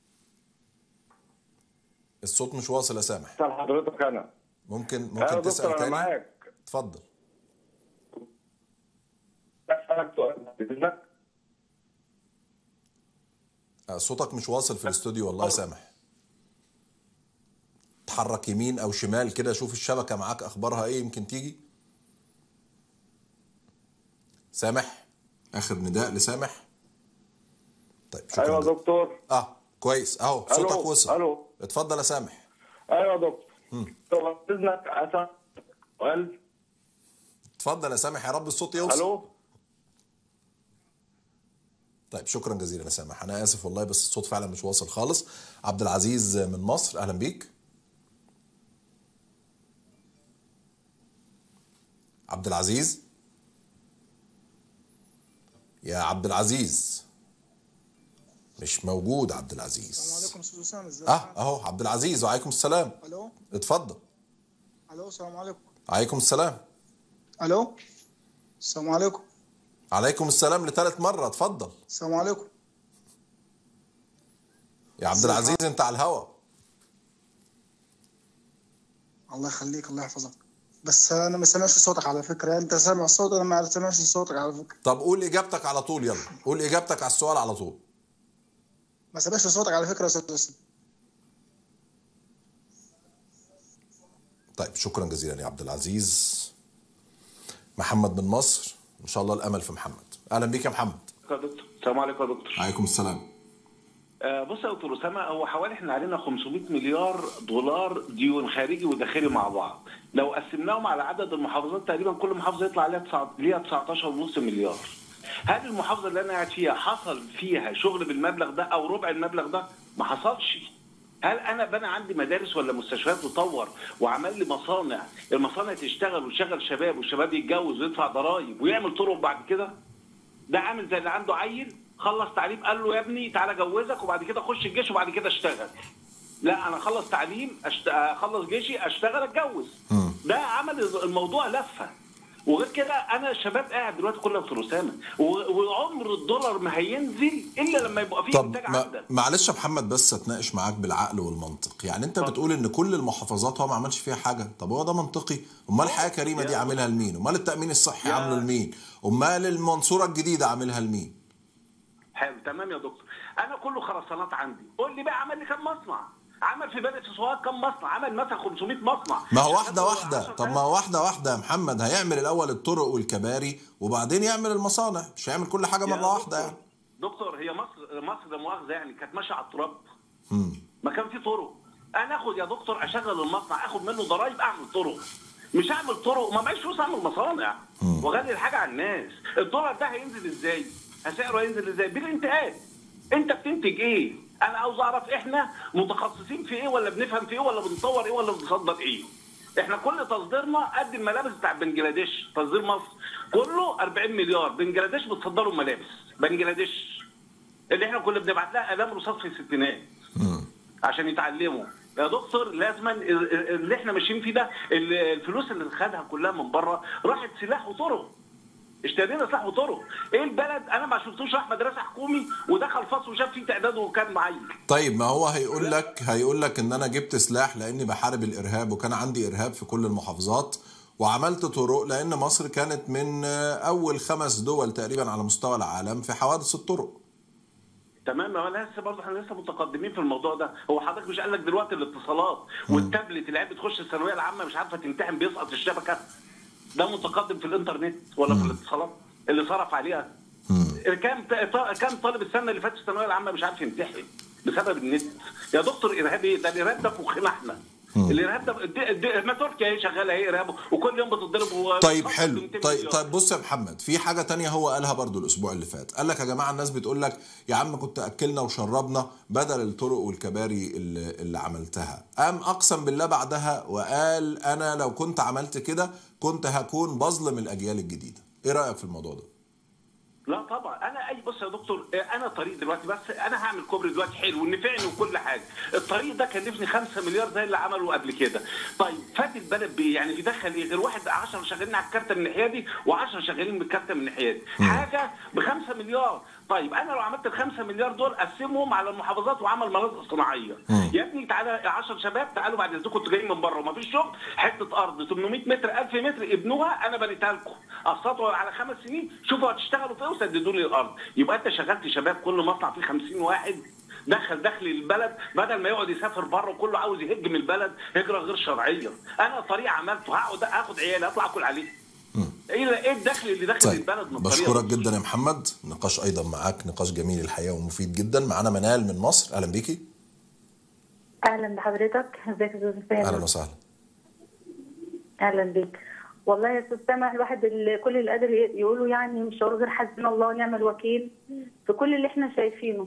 الصوت مش واصل يا سامح اسال حضرتك انا ممكن ايوه ممكن دكتور تسال انا تاني معاك اتفضل اسالك سؤال باذنك آه، صوتك مش واصل في الاستوديو والله يا سامح تحرك يمين او شمال كده شوف الشبكه معاك اخبارها ايه يمكن تيجي سامح اخر نداء لسامح طيب شكرا ايوه يا جداً. دكتور اه كويس اهو ألو، صوتك وصل ألو. اتفضل يا سامح ايوه يا دكتور مم. طب باذنك اسال سؤال اتفضل يا سامح يا رب الصوت يوصل الو طيب شكرا جزيلا يا سامح انا اسف والله بس الصوت فعلا مش واصل خالص عبد العزيز من مصر اهلا بيك عبد العزيز يا عبد العزيز مش موجود عبد العزيز السلام عليكم استاذ اسامه ازيك اه اهو عبد العزيز وعليكم السلام الو اتفضل الو السلام عليكم عليكم السلام الو السلام عليكم عليكم السلام لثالث مرة اتفضل السلام عليكم يا عبد ازيك العزيز انت على الهوا الله يخليك الله يحفظك بس انا ما سامعش صوتك على فكره انت سامع الصوت انا ما سامعش صوتك على فكره طب قول اجابتك على طول يلا قول اجابتك على السؤال على طول ما سامعش صوتك على فكره يا استاذ اسامه طيب شكرا جزيلا يا عبد العزيز محمد من مصر ان شاء الله الامل في محمد اهلا بيك يا محمد يا دكتور السلام عليكم يا دكتور عليكم السلام آه بص يا دكتور اسامه هو حوالي احنا علينا 500 مليار دولار ديون خارجي وداخلي مع بعض لو قسمناهم على عدد المحافظات تقريبا كل محافظه يطلع عليها تسعة- ليها 19.5 مليار هل المحافظه اللي انا قاعد فيها حصل فيها شغل بالمبلغ ده او ربع المبلغ ده ما حصلش هل انا بنى عندي مدارس ولا مستشفيات تطور وعمل لي مصانع المصانع تشتغل وتشغل شباب والشباب يتجوز ويدفع ضرائب ويعمل طرق بعد كده ده عامل زي اللي عنده عيل خلص تعليم قال له يا ابني تعالى جوزك وبعد كده خش الجيش وبعد كده اشتغل لا انا اخلص تعليم أشت... اخلص جيشي اشتغل اتجوز ده عمل الموضوع لفه وغير كده انا الشباب قاعد دلوقتي كلها في اسامه و- وعمر الدولار ما هينزل الا لما يبقى فيه طب انتاج ما عندك معلش يا محمد بس اتناقش معاك بالعقل والمنطق يعني انت بتقول ان كل المحافظات هو ما عملش فيها حاجه طب هو ده منطقي امال الحياه كريمه دي عاملها لمين امال التامين الصحي عامله لمين امال المنصوره الجديده عاملها لمين حلو تمام يا دكتور انا كله خرسانات عندي قول لي بقى عمل لي كام مصنع عمل في بلد سوهاج كام مصنع عمل مثلا 500 مصنع ما هو واحده واحده طب ما هو واحده واحده يا محمد هيعمل الاول الطرق والكباري وبعدين يعمل المصانع مش هيعمل كل حاجه يا مره واحده يعني دكتور هي مصر مصر ده مؤاخذه يعني كانت ماشيه على التراب مم. ما كان في طرق انا اخد يا دكتور اشغل المصنع اخد منه ضرايب اعمل طرق مش اعمل طرق ما معيش فلوس اعمل مصانع واغلي الحاجه على الناس الدولار ده هينزل ازاي سعره هينزل ازاي بالانتاج انت بتنتج ايه انا عاوز اعرف احنا متخصصين في ايه ولا بنفهم في ايه ولا بنطور ايه ولا بنصدر ايه احنا كل تصديرنا قد الملابس بتاع بنجلاديش تصدير مصر كله 40 مليار بنجلاديش بتصدروا ملابس بنجلاديش اللي احنا كنا بنبعت لها اقلام رصاص في الستينات عشان يتعلموا يا دكتور لازم اللي احنا ماشيين فيه ده ال- الفلوس اللي خدها كلها من بره راحت سلاح وطرق اشترينا سلاح وطرق ايه البلد انا ما شفتوش راح مدرسه حكومي ودخل فصل وشاف فيه تعداد وكان معين طيب ما هو هيقول لك هيقول لك ان انا جبت سلاح لاني بحارب الارهاب وكان عندي ارهاب في كل المحافظات وعملت طرق لان مصر كانت من اول خمس دول تقريبا على مستوى العالم في حوادث الطرق تمام ما هو لسه برضه احنا لسه متقدمين في الموضوع ده هو حضرتك مش قال لك دلوقتي الاتصالات والتابلت العيال بتخش الثانويه العامه مش عارفه تمتحن بيسقط الشبكه ده متقدم في الانترنت ولا في الاتصالات اللي صرف عليها كام كام طالب السنه اللي فاتت في الثانويه العامه مش عارف يمتحن بسبب النت يا دكتور ارهاب ايه ده الارهاب ده في مخنا احنا الارهاب ده الد- الد- ما تركيا اهي شغاله اهي ارهاب وكل يوم بتضرب و- طيب وتخسر حلو 200 طيب مليار. طيب بص يا محمد في حاجه تانية هو قالها برضو الاسبوع اللي فات قال لك يا جماعه الناس بتقول لك يا عم كنت اكلنا وشربنا بدل الطرق والكباري اللي, اللي عملتها قام اقسم بالله بعدها وقال انا لو كنت عملت كده كنت هكون بظلم الاجيال الجديده ايه رايك في الموضوع ده لا طبعا انا اي بص يا دكتور انا طريق دلوقتي بس انا هعمل كوبري دلوقتي حلو ونفعني وكل حاجه الطريق ده كلفني 5 مليار زي اللي عمله قبل كده طيب فات البلد بايه يعني يدخل ايه غير واحد 10 شغالين على الكارته من الناحيه دي و10 شغالين بالكارته من الناحيه دي حاجه ب 5 مليار طيب انا لو عملت ال 5 مليار دول قسمهم على المحافظات وعمل مناطق صناعيه يا ابني تعالى 10 شباب تعالوا بعد اذنكم انتوا جايين من بره ومفيش شغل حته ارض 800 متر 1000 متر ابنوها انا بنيتها لكم قسطوا على خمس سنين شوفوا هتشتغلوا في ايه وسددوا لي الارض يبقى انت شغلت شباب كل مصنع فيه 50 واحد دخل دخل البلد بدل ما يقعد يسافر بره وكله عاوز يهج من البلد هجره غير شرعيه انا طريق عملته هقعد اخد عيالي اطلع اكل عليه ايه ايه الدخل اللي داخل طيب البلد من الطريقه بشكرك جدا يا محمد نقاش ايضا معاك نقاش جميل الحقيقه ومفيد جدا معانا منال من مصر اهلا بيكي اهلا بحضرتك ازيك يا استاذ اهلا سامح وسهلا اهلا بيك والله يا استاذ سامح الواحد اللي كل اللي قادر يقوله يعني مش هقول غير حسبنا الله ونعم الوكيل في كل اللي احنا شايفينه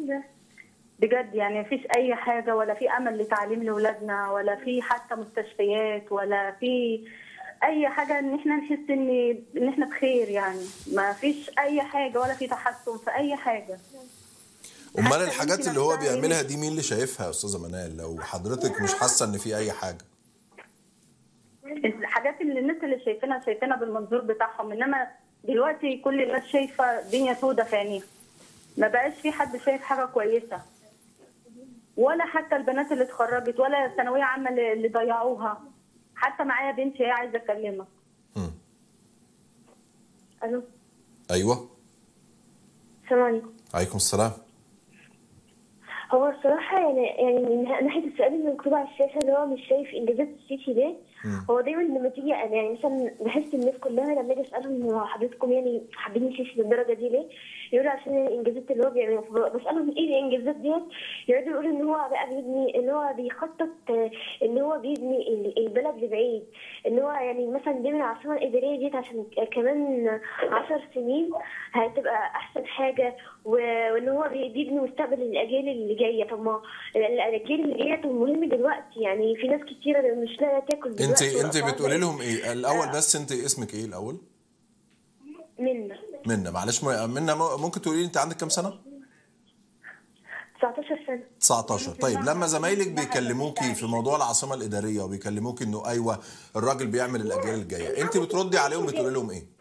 بجد يعني مفيش اي حاجه ولا في امل لتعليم لاولادنا ولا في حتى مستشفيات ولا في اي حاجه ان احنا نحس ان ان احنا بخير يعني ما فيش اي حاجه ولا في تحسن في اي حاجه امال حتى الحاجات انتي اللي هو نفسها بيعملها يعني- دي مين اللي شايفها يا استاذه منال لو حضرتك مش حاسه ان في اي حاجه الحاجات اللي الناس اللي شايفينها شايفينها بالمنظور بتاعهم انما دلوقتي كل الناس شايفه دنيا سودة في عينيها ما بقاش في حد شايف حاجه كويسه ولا حتى البنات اللي اتخرجت ولا الثانويه عامه اللي اللي ضيعوها حتى معايا بنتي هي عايزه اكلمها مم. الو ايوه السلام عليكم عليكم السلام هو الصراحة يعني يعني من ناحية السؤال اللي مكتوب على الشاشة اللي هو مش شايف إنجازات السيسي ليه؟ هو دايما لما تيجي أنا يعني مثلا بحس الناس كلها لما أجي أسألهم هو حضرتكم يعني حابين السيسي للدرجة دي ليه؟ يقولوا عشان الإنجازات اللي هو بيعملها بسألهم إيه الإنجازات ديت؟ يقعدوا يقولوا إن هو بقى بيبني إن هو بيخطط آه، إن هو بيبني ال- البلد لبعيد إن هو يعني مثلا بيبني العاصمة الإدارية ديت عشان كمان عشر سنين هتبقى أحسن حاجة و- وإن هو بي- بيبني مستقبل الأجيال اللي جاية طب ما الأجيال اللي جاية طب مهم دلوقتي يعني في ناس كتيرة مش لاقية تاكل انت دلوقتي انت والأسعار بتقولي بقت- لهم ايه الاول بس انت اسمك ايه الاول منا منى معلش م- منى م- ممكن تقولي لي انت عندك كام سنه 19 سنة 19 طيب لما زمايلك بيكلموكي في موضوع العاصمه الاداريه وبيكلموكي انه ايوه الراجل بيعمل الاجيال الجايه انت بتردي عليهم بتقولي لهم ايه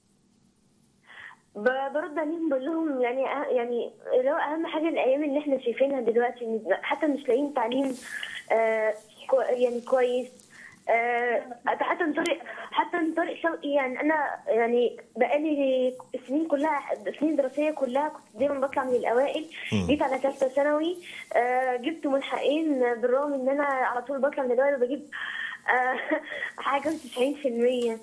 ب- برد عليهم بقول لهم يعني أه- يعني اللي هو اهم حاجه الايام اللي احنا شايفينها دلوقتي إن حتى مش لاقيين تعليم آه كو يعني كويس آه حتى من طريق حتى من طريق شوقي يعني انا يعني بقالي سنين كلها سنين دراسيه كلها كنت دايما بطلع من الاوائل مم. جيت على ثالثه ثانوي آه جبت ملحقين بالرغم ان انا على طول بطلع من الاوائل وبجيب آه حاجه 90%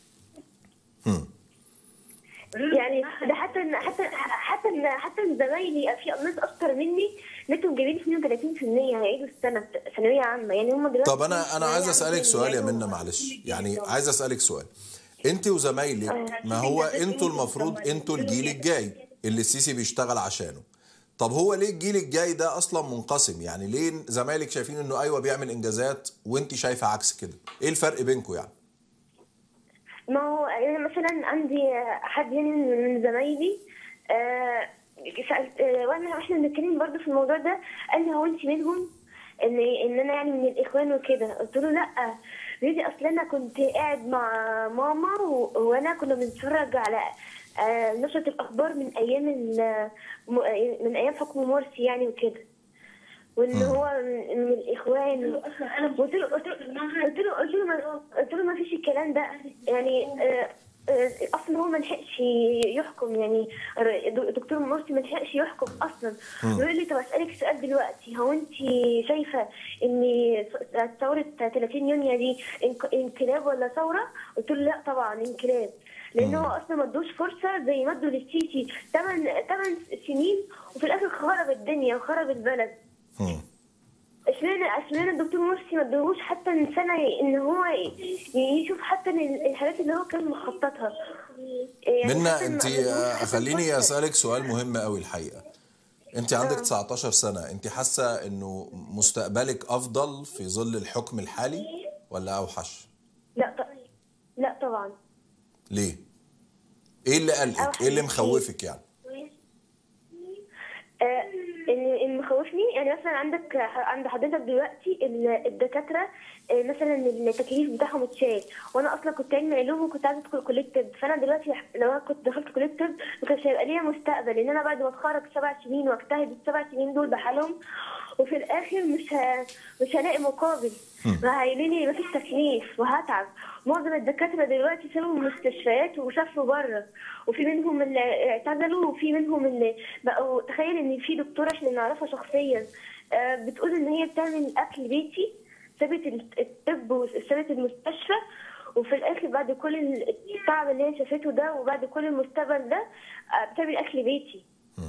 يعني ده حتى إن- حتى حتى إن- حتى إن زمايلي في ناس اكتر مني لقيتهم جايبين 32% هيعيدوا السنه ثانويه عامه يعني هم دلوقتي طب انا انا عايز يعني اسالك سؤال يا يعني منى معلش يعني عايز اسالك سؤال انت وزمايلك ما هو انتوا المفروض انتوا الجيل الجاي اللي السيسي بيشتغل عشانه طب هو ليه الجيل الجاي ده اصلا منقسم يعني ليه زمايلك شايفين انه ايوه بيعمل انجازات وانت شايفه عكس كده ايه الفرق بينكم يعني ما هو يعني مثلا عندي حد يعني من زمايلي آه، سألت آه، وانا واحنا بنتكلم برضه في الموضوع ده قال لي هو انت منهم ان ان انا يعني من الاخوان وكده قلت له لا بيقول لي اصل انا كنت قاعد مع ماما و... وانا كنا بنتفرج على آه، نشرة الاخبار من ايام ال... م- من ايام حكم مرسي يعني وكده وان هو من من الاخوان قلت له قلت له قلت له قلت له ما- قلت له ما فيش الكلام ده يعني آه، آه، اصلا هو ما لحقش يحكم يعني ر- دكتور مرسي ما لحقش يحكم اصلا مم. بيقول لي طب اسالك سؤال دلوقتي هو انت شايفه ان ثوره 30 يونيو دي انق- انقلاب ولا ثوره؟ قلت له لا طبعا انقلاب لان هو اصلا ما ادوش فرصه زي ما ادوا للسيسي 8 8 سنين وفي الاخر خرب الدنيا وخرب البلد اشمعنى اشمعنى الدكتور مرسي ما ادوهوش حتى من سنه ان هو ي- يشوف حتى ال- الحاجات اللي هو كان مخططها يعني منا حتى ما انت أدوهوش آه، حتى خليني الفرصة. اسالك سؤال مهم قوي الحقيقه انت عندك آه. 19 سنه انت حاسه انه مستقبلك افضل في ظل الحكم الحالي ولا اوحش لا ط... لا طبعا ليه ايه اللي قلقك ايه اللي مخوفك يعني آه، اللي اللي مخوفني يعني مثلا عندك عند حضرتك دلوقتي ال- الدكاتره آه، مثلا التكليف بتاعهم اتشال وانا اصلا كنت علمي علوم وكنت عايزه ادخل كليه طب فانا دلوقتي لو انا كنت دخلت كليه طب ما كانش هيبقى ليا مستقبل لان انا بعد ما اتخرج سبع سنين واجتهد السبع سنين دول بحالهم وفي الاخر مش ه... مش هلاقي مقابل هيقولوا لي مفيش تكليف وهتعب معظم الدكاتره دلوقتي سابوا المستشفيات وسافروا بره وفي منهم اللي اعتزلوا وفي منهم اللي بقوا تخيل ان في دكتوره احنا نعرفها شخصيا آه، بتقول ان هي بتعمل اكل بيتي سابت الطب وسابت المستشفى وفي الاخر بعد كل التعب اللي هي شافته ده وبعد كل المستقبل ده آه، بتعمل اكل بيتي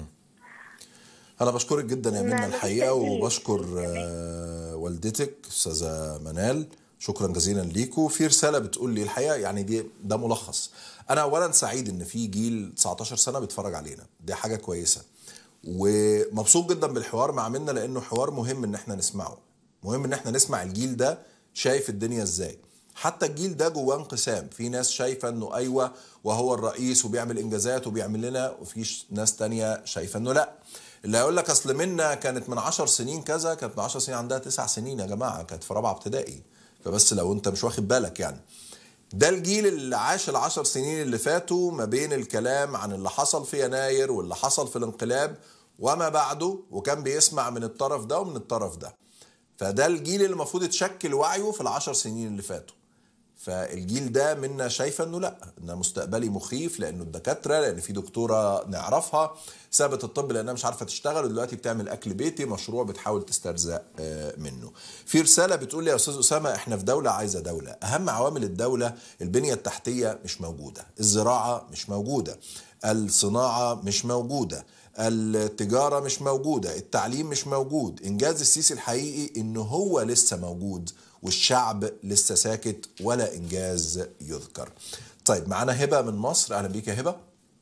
انا بشكرك جدا يا ما- منى ما فيش الحقيقه تأثير. وبشكر آه، والدتك استاذه منال شكرا جزيلا ليكم في رساله بتقول لي الحقيقه يعني دي ده ملخص انا اولا سعيد ان في جيل 19 سنه بيتفرج علينا دي حاجه كويسه ومبسوط جدا بالحوار مع منى لانه حوار مهم ان احنا نسمعه مهم ان احنا نسمع الجيل ده شايف الدنيا ازاي حتى الجيل ده جواه انقسام في ناس شايفه انه ايوه وهو الرئيس وبيعمل انجازات وبيعمل لنا وفي ناس تانية شايفه انه لا اللي هيقول لك اصل منا كانت من 10 سنين كذا كانت من 10 سنين عندها 9 سنين يا جماعه كانت في رابعه ابتدائي فبس لو انت مش واخد بالك يعني ده الجيل اللي عاش العشر سنين اللي فاتوا ما بين الكلام عن اللي حصل في يناير واللي حصل في الانقلاب وما بعده وكان بيسمع من الطرف ده ومن الطرف ده فده الجيل اللي المفروض يتشكل وعيه في العشر سنين اللي فاتوا فالجيل ده منا شايفه انه لا ان مستقبلي مخيف لانه الدكاتره لان في دكتوره نعرفها سابت الطب لانها مش عارفه تشتغل ودلوقتي بتعمل اكل بيتي مشروع بتحاول تسترزق آه، منه. في رساله بتقول لي يا استاذ اسامه احنا في دوله عايزه دوله، اهم عوامل الدوله البنيه التحتيه مش موجوده، الزراعه مش موجوده، الصناعه مش موجوده، التجاره مش موجوده، التعليم مش موجود، انجاز السيسي الحقيقي انه هو لسه موجود والشعب لسه ساكت ولا انجاز يذكر. طيب معانا هبه من مصر اهلا بيك يا هبه.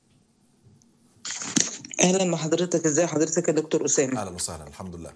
اهلا بحضرتك ازاي حضرتك يا دكتور اسامه اهلا وسهلا الحمد لله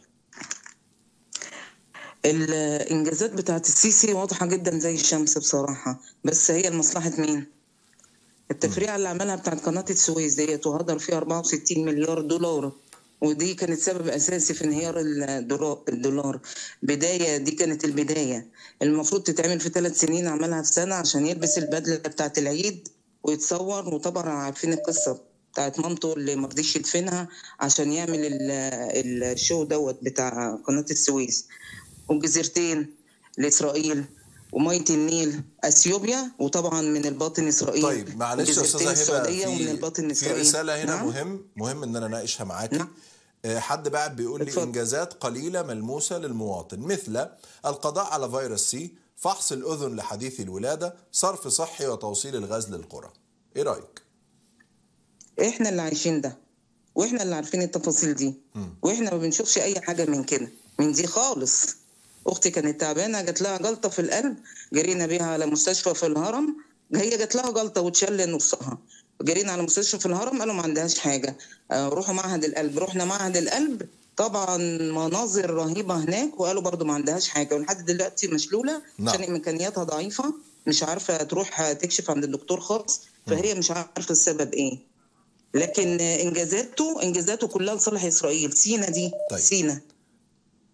الانجازات بتاعت السيسي واضحه جدا زي الشمس بصراحه بس هي لمصلحه مين التفريعه اللي عملها بتاعت قناه السويس ديت وهدر فيها 64 مليار دولار ودي كانت سبب اساسي في انهيار الدولار- الدولار بدايه دي كانت البدايه المفروض تتعمل في ثلاث سنين عملها في سنه عشان يلبس البدله بتاعت العيد ويتصور وطبعا عارفين القصه بتاعت مامته اللي مرضيش يدفنها عشان يعمل ال- الشو دوت بتاع قناه السويس والجزيرتين لاسرائيل وميه النيل اثيوبيا وطبعا من الباطن اسرائيل طيب معلش يا والجزيرتين استاذه السعوديه هبه ومن في, الباطن في اسرائيل رساله هنا نعم؟ مهم مهم ان انا اناقشها معاكي آه، حد بعد بيقول لي انجازات قليله ملموسه للمواطن مثل القضاء على فيروس سي فحص الاذن لحديث الولاده صرف صحي وتوصيل الغاز للقرى ايه رايك احنا اللي عايشين ده واحنا اللي عارفين التفاصيل دي واحنا ما بنشوفش اي حاجه من كده من دي خالص اختي كانت تعبانه جات لها جلطه في القلب جرينا بيها على مستشفى في الهرم هي جات لها جلطه واتشل نصها جرينا على مستشفى في الهرم قالوا ما عندهاش حاجه آه، روحوا معهد القلب رحنا معهد القلب طبعا مناظر رهيبه هناك وقالوا برضو ما عندهاش حاجه ولحد دلوقتي مشلوله نعم. عشان امكانياتها ضعيفه مش عارفه تروح تكشف عند الدكتور خالص فهي مش عارفه السبب ايه لكن انجازاته انجازاته كلها لصالح اسرائيل سينا دي طيب. سينا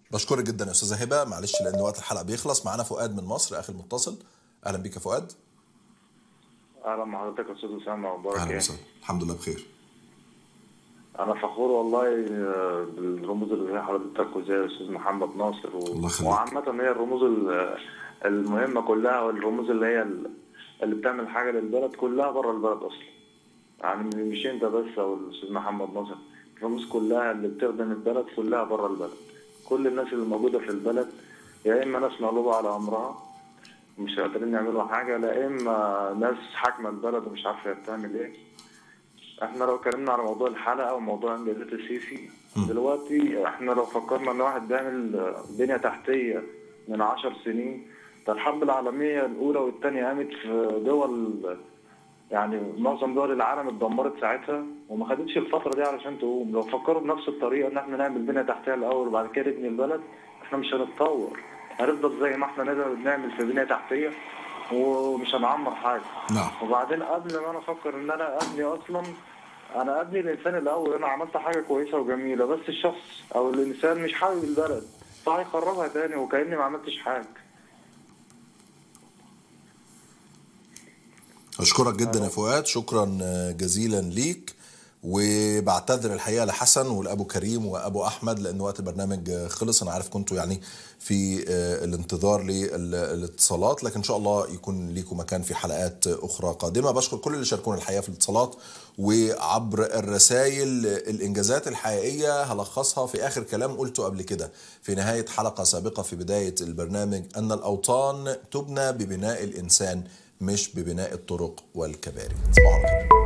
بشكرك جدا يا استاذه هبه معلش لان وقت الحلقه بيخلص معانا فؤاد من مصر اخر متصل اهلا بيك يا فؤاد اهلا بحضرتك يا استاذ اسامه اخبارك اهلا ايه؟ وسهلا الحمد لله بخير انا فخور والله آه، بالرموز اللي زي حضرتك وزي الاستاذ محمد ناصر و... الله يخليك. وعامة هي الرموز ال- المهمة كلها والرموز اللي هي ال- اللي بتعمل حاجة للبلد كلها بره البلد اصلا يعني مش انت بس او الاستاذ محمد ناصر الرموز كلها اللي بتخدم البلد كلها بره البلد كل الناس اللي موجودة في البلد يا اما ناس مغلوبة على امرها مش قادرين يعملوا حاجة لا اما ناس حاكمة البلد ومش عارفة هي بتعمل ايه احنا لو اتكلمنا على موضوع الحلقه وموضوع انجازات السيسي دلوقتي احنا لو فكرنا ان واحد بيعمل بنيه تحتيه من عشر سنين ده الحرب العالميه الاولى والثانيه قامت في دول يعني معظم دول العالم اتدمرت ساعتها وما خدتش الفتره دي علشان تقوم لو فكروا بنفس الطريقه ان احنا نعمل بنيه تحتيه الاول وبعد كده نبني البلد احنا مش هنتطور هنفضل زي ما احنا نقدر نعمل في بنيه تحتيه ومش هنعمر حاجه نعم وبعدين قبل ما انا افكر ان انا ابني اصلا انا ابني الانسان الاول انا عملت حاجه كويسه وجميله بس الشخص او الانسان مش حابب البلد فهيخربها تاني وكاني ما عملتش حاجه اشكرك جدا يا فؤاد شكرا جزيلا ليك وبعتذر الحقيقه لحسن ولابو كريم وابو احمد لان وقت البرنامج خلص انا عارف كنتوا يعني في الانتظار للاتصالات لكن ان شاء الله يكون ليكم مكان في حلقات اخرى قادمه بشكر كل اللي شاركونا الحقيقه في الاتصالات وعبر الرسائل الانجازات الحقيقيه هلخصها في اخر كلام قلته قبل كده في نهايه حلقه سابقه في بدايه البرنامج ان الاوطان تبنى ببناء الانسان مش ببناء الطرق والكباري صباح الخير